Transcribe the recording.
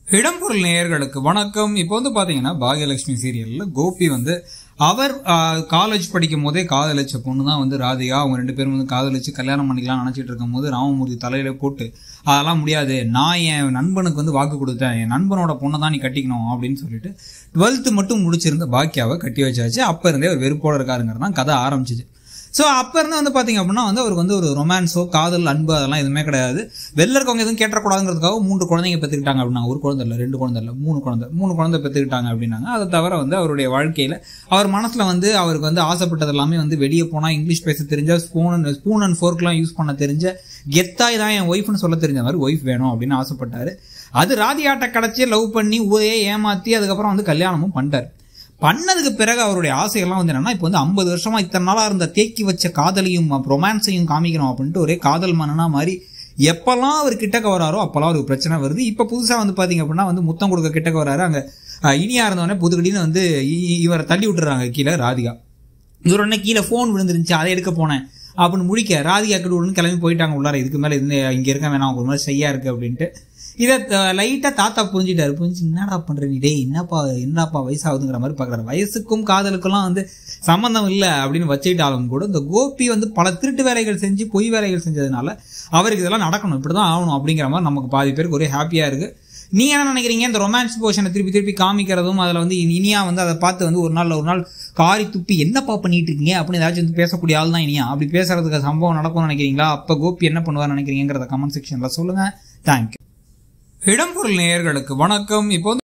இடம்பொருள் நேயர்களுக்கு வணக்கம் இப்போ வந்து பாத்தீங்கன்னா பாகியலட்சுமி சீரியல்ல கோபி வந்து அவர் காலேஜ் படிக்கும் போதே காதலிச்ச பொண்ணு தான் வந்து ராதிகா அவங்க ரெண்டு பேரும் வந்து காதலிச்சு கல்யாணம் பண்ணிக்கலாம் நினைச்சிட்டு இருக்கும் போது ராமமூர்த்தி தலையில போட்டு அதெல்லாம் முடியாது நான் என் நண்பனுக்கு வந்து வாக்கு கொடுத்தேன் என் நண்பனோட பொண்ணை தான் நீ கட்டிக்கணும் அப்படின்னு சொல்லிட்டு டுவெல்த்து மட்டும் முடிச்சிருந்த பாக்கியாவை கட்டி வச்சாச்சு அப்ப இருந்தே அவர் வெறுப்போட இருக்காருங்கிறது தான் கதை ஆரம்பிச்சிச்சு ஸோ அப்போ இருந்து வந்து பார்த்தீங்க அப்படின்னா வந்து அவருக்கு வந்து ஒரு ரொமான்ஸோ காதல் அன்பு அதெல்லாம் எதுவுமே கிடையாது வெளில இருக்கவங்க எதுவும் கேட்டக்கூடாதுங்கிறதுக்காக மூன்று குழந்தைங்க பெற்றுக்கிட்டாங்க அப்படின்னாங்க ஒரு குழந்தை இல்லை ரெண்டு குழந்தை இல்லை மூணு குழந்தை மூணு குழந்தை பெற்றுக்கிட்டாங்க அப்படின்னாங்க அதை தவிர வந்து அவருடைய வாழ்க்கையில் அவர் மனசில் வந்து அவருக்கு வந்து ஆசைப்பட்டது எல்லாமே வந்து வெளியே போனால் இங்கிலீஷ் பேச தெரிஞ்ச ஸ்பூன் ஸ்பூன் அண்ட் ஃபோர்க்லாம் யூஸ் பண்ண தெரிஞ்ச கெத்தாய் தான் என் ஒய்ஃப்னு சொல்ல தெரிஞ்ச மாதிரி ஒய்ஃப் வேணும் அப்படின்னு ஆசைப்பட்டாரு அது ராதியாட்ட கிடச்சி லவ் பண்ணி ஊரே ஏமாற்றி அதுக்கப்புறம் வந்து கல்யாணமும் பண்ணிட்டார் பண்ணதுக்கு பிறகு அவருடைய ஆசையெல்லாம் வந்து என்னன்னா இப்போ வந்து ஐம்பது வருஷமா இத்தனை நாளா இருந்த தேக்கி வச்ச காதலையும் ரொமான்ஸையும் காமிக்கணும் அப்படின்ட்டு ஒரே காதல் மன்னனா மாதிரி எப்பெல்லாம் அவர் கிட்டக்க வராரோ அப்பெல்லாம் அவருக்கு பிரச்சனை வருது இப்போ புதுசா வந்து பாத்தீங்க அப்படின்னா வந்து முத்தம் கொடுக்க கிட்டக்க வராரு அங்க அஹ், இனியா இருந்தவொடனே புதுக்கடின்னு வந்து இ- இவரை தள்ளி விட்டுறாங்க கீழே ராதிகா இவர் உடனே கீழே ஃபோன் விழுந்துருந்துச்சு அதை எடுக்க போனேன் அப்படின்னு முடிக்க ராதிகா கிட்ட கிளம்பி போயிட்டாங்க உள்ளார இதுக்கு மேலே இருந்து இங்கே இருக்க வேணாம் ஒரு மாதிரி செய்யா இருக்கு அப்படின்ட்டு இதை லைட்டாக தாத்தா புரிஞ்சிட்டாரு புரிஞ்சு என்னடா பண்ற நீ டேய் என்னப்பா என்னப்பா வயசாகுதுங்கிற மாதிரி பார்க்குறாரு வயசுக்கும் காதலுக்கெல்லாம் வந்து சம்மந்தம் இல்லை அப்படின்னு வச்சுக்கிட்டாலும் கூட இந்த கோபி வந்து பல திருட்டு வேலைகள் செஞ்சு பொய் வேலைகள் செஞ்சதுனால அவருக்கு இதெல்லாம் நடக்கணும் இப்படி தான் ஆகணும் அப்படிங்கிற மாதிரி நமக்கு பாதி பேருக்கு ஒரே ஹாப்பியாக இருக்குது நீங்க என்ன நினைக்கிறீங்க இந்த ரொமான்ஸ் போர்ஷனை திருப்பி திருப்பி காமிக்கிறதும் அதில் வந்து இனியா வந்து அதை பார்த்து வந்து ஒரு நாள் ஒரு நாள் காரி துப்பி என்னப்பா பண்ணிட்டு இருக்கீங்க அப்படின்னு ஏதாச்சும் வந்து பேசக்கூடிய ஆள் தான் இனியா அப்படி பேசுறதுக்கு சம்பவம் நடக்கும்னு நினைக்கிறீங்களா அப்போ கோபி என்ன பண்ணுவார் நினைக்கிறீங்கிறத கமெண்ட் செக்ஷனில் சொல்லுங்க தேங்க்யூ இடம்பொருள் நேயர்களுக்கு வணக்கம் இப்போ வந்து